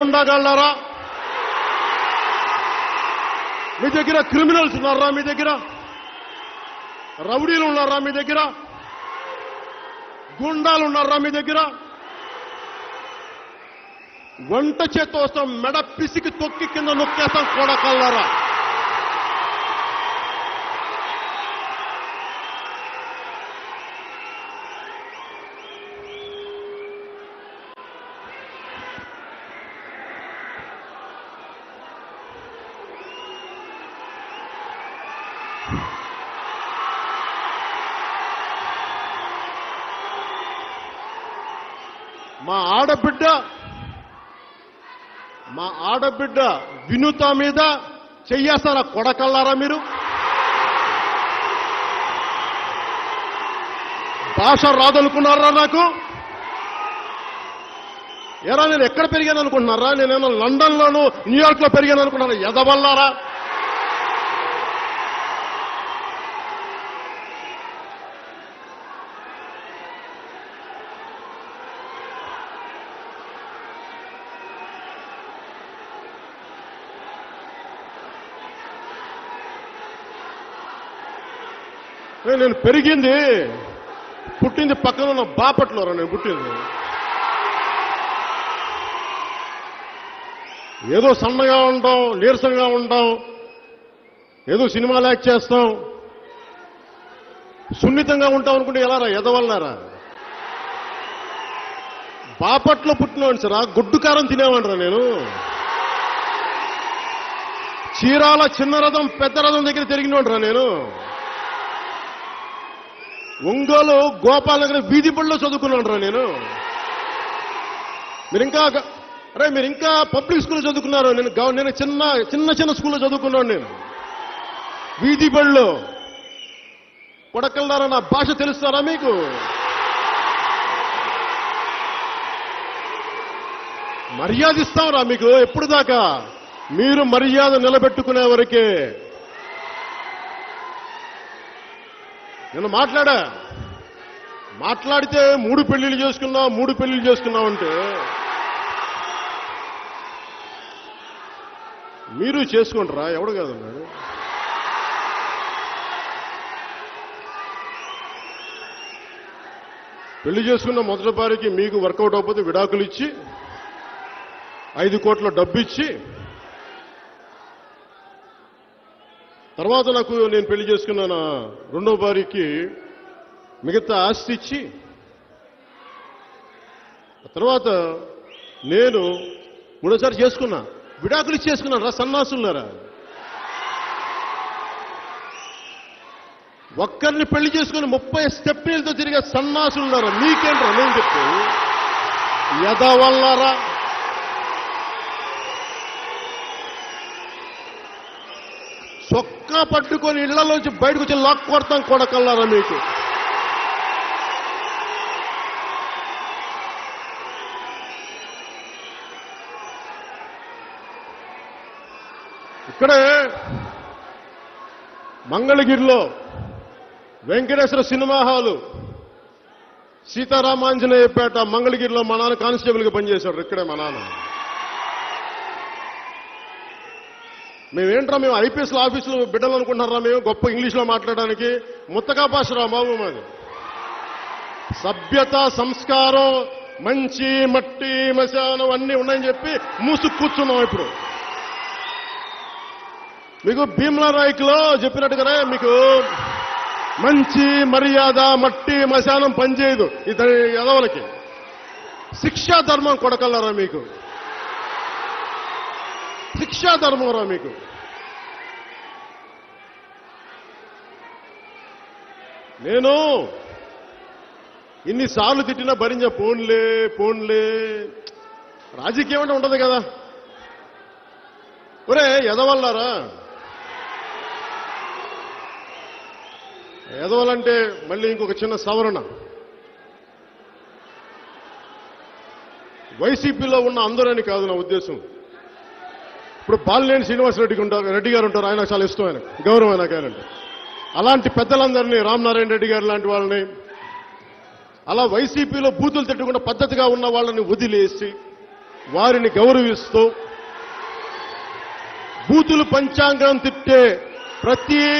గుండాగాళ్ళారా మీ దగ్గర క్రిమినల్స్ ఉన్నారా మీ దగ్గర రౌడీలు ఉన్నారా మీ దగ్గర గుండాలు ఉన్నారా మీ దగ్గర వంట చేత్తో వస్తాం మెడ పిసికి తొక్కి కింద నొక్కేస్తాం కొడకల్లారా మా ఆడబిడ్డ మా ఆడబిడ్డ వినుత మీద చెయ్యేస్తారా కొడకల్లారా మీరు భాష రాదనుకున్నారా నాకు ఎరా నేను ఎక్కడ పెరిగాను అనుకుంటున్నారా నేనేమో లండన్ లోను న్యూయార్క్ లో పెరిగాను అనుకున్నారా ఎదవల్లారా ఏ, నేను పెరిగింది పుట్టింది పక్కన ఉన్న బాపట్లోరా నేను పుట్టింది ఏదో సన్నగా ఉంటాం నీరసంగా ఉంటాం ఏదో సినిమాలు యాక్ట్ చేస్తాం సున్నితంగా ఉంటాం అనుకుంటే ఎలా రా ఎదవల్లారా బాపట్లో పుట్టినవాడిని సరా గుడ్డు కారం తినేవాడిరా నేను చీరాల చిన్న రథం పెద్ద రథం దగ్గర తిరిగినోడ్రా నేను ఒంగోలు గోపాల్ నగర్ వీధి బడిలో చదువుకున్నాను రా నేను మీరు ఇంకా అరే మీరు ఇంకా పబ్లిక్ స్కూల్లో చదువుకున్నారు నేను గవ- నేను చిన్న చిన్న చిన్న స్కూల్లో చదువుకున్నాను నేను వీధి బడిలో కొడకల్లారా నా భాష తెలుస్తారా మీకు మర్యాద ఇస్తాంరా మీకు ఎప్పుడు దాకా మీరు మర్యాద నిలబెట్టుకునే వరకే నేను మాట్లాడా మాట్లాడితే మూడు పెళ్లిళ్ళు చేసుకున్నావు మూడు పెళ్లిళ్ళు చేసుకున్నావు అంటే మీరు చేసుకుంటారా ఎవడు కాదన్నాడు పెళ్లి చేసుకున్న మొదటి భార్యకి మీకు వర్కౌట్ అవ్వకపోతే విడాకులు ఇచ్చి ఐదు కోట్ల డబ్బు ఇచ్చి తర్వాత నాకు నేను పెళ్లి చేసుకున్న నా రెండో భార్యకి మిగతా ఆస్తి ఇచ్చి ఆ తర్వాత నేను మూడోసారి చేసుకున్నా విడాకులు ఇచ్చి చేసుకున్నాను రా సన్నాసులారా ఒక్కరిని పెళ్లి చేసుకుని ముప్పై స్టెప్నీలతో తిరిగే సన్నాసులున్నారా మీకేంట్రా నేను చెప్పు యదవల్లారా చొక్కా పట్టుకొని ఇళ్లలోంచి బయటకు వచ్చి లాక్ కొడతాం కొడకల్లారా మీకు ఇక్కడే మంగళగిరిలో వెంకటేశ్వర సినిమా హాలు సీతారామాంజనేయపేట మంగళగిరిలో మా నాన్న కానిస్టేబుల్గా పనిచేశాడు ఇక్కడే మా నాన్న మేమేంట్రా మేము ఐపీఎస్ ఆఫీసులో బిడ్డలు అనుకుంటున్నారా మేము గొప్ప ఇంగ్లీష్లో మాట్లాడడానికి ముత్తకా భాష రా బాబు మాది సభ్యత సంస్కారం మంచి మట్టి మశానం అన్నీ ఉన్నాయని చెప్పి మూసు కూర్చున్నాం ఇప్పుడు మీకు భీమ్లా నాయకులో చెప్పినట్టుగానే మీకు మంచి మర్యాద మట్టి మశానం పనిచేయదు ఇతని ఎదవలకి శిక్షా ధర్మం కొడకల్లరా మీకు శిక్షా ధర్మం రా మీకు నేను ఇన్నిసార్లు తిట్టినా భరించా పోన్లే పోన్లే రాజకీయం అంటే ఉండదు కదా ఒరే ఎదవల్లారా ఎదవలంటే మళ్ళీ ఇంకొక చిన్న సవరణ వైసీపీలో ఉన్న అందరని కాదు నా ఉద్దేశం ఇప్పుడు బాలినేని శ్రీనివాసరెడ్డికి ఉంటారు రెడ్డి గారు ఉంటారు ఆయన చాలా ఇష్టం ఆయన గౌరవం ఆయన ఆయనంటే అలాంటి పెద్దలందరినీ రామనారాయణ రెడ్డి గారు లాంటి వాళ్ళని అలా వైసీపీలో బూతులు తిట్టకుండా పద్ధతిగా ఉన్న వాళ్ళని వదిలేసి వారిని గౌరవిస్తూ బూతులు పంచాంగం తిట్టే ప్రతి